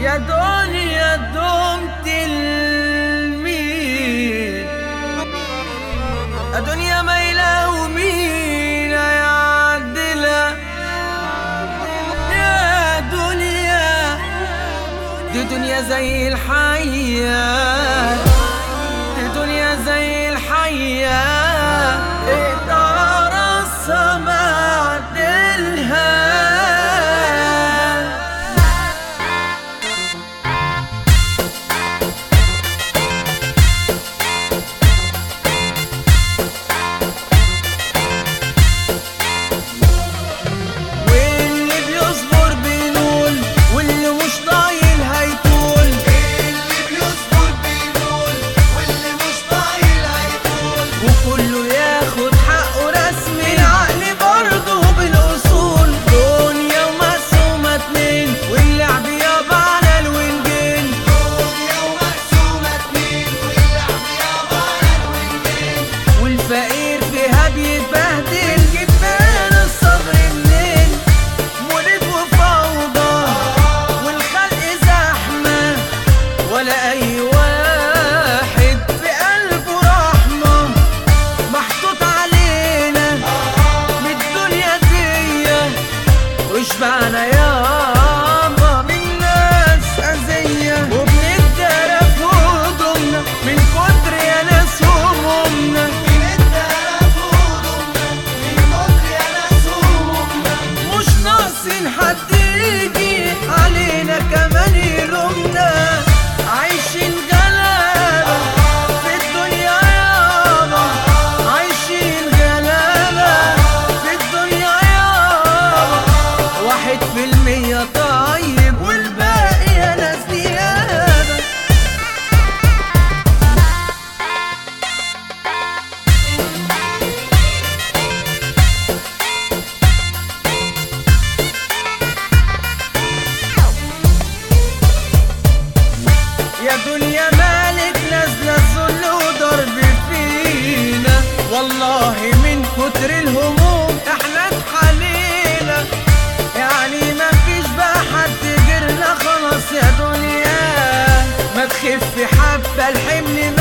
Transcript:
يا دنيا دمت المين يا دنيا ميلة ومين يعدلها يا دنيا دي دنيا زي الحياة دي دنيا زي الحياة اقدر السما عدلها واللي بيصبر بينول واللي مش طايل هيطول اللي بيصبر بينول واللي مش طايل هيطول وكله ياخد حقه رسمي العقل برضه بالاصول دنيا ومقسومه اتنين واللعب يابا على الوينجين دنيا ومقسومة اتنين واللعب يابا على الوينجين والفقير فيها بيتبهدل جبان الصبر منين مولد وفوضى والخلق زحمه ولا اي واحد في قلبه رحمه محطوط علينا من الدنيا دي وشبعنا يابا من ناس أذية وبنتدرى في هدومنا من كتر يا ناس همومنا من الدهب هدومنا من كتر يا ناس همومنا مش ناقصين حد يجي علينا كمان يلومنا عايشين غلابة في الدنيا يابا عايشين غلابة في الدنيا يابا واحد في المية طيب والباقي يا ناس ديابة يا دنيا مالك نازلة الذل وضرب فينا والله من كتر الهموم احنا اتحلينا يعني ما فيش بقى حد غيرنا خلاص يا دنيا ما تخف حبة الحمل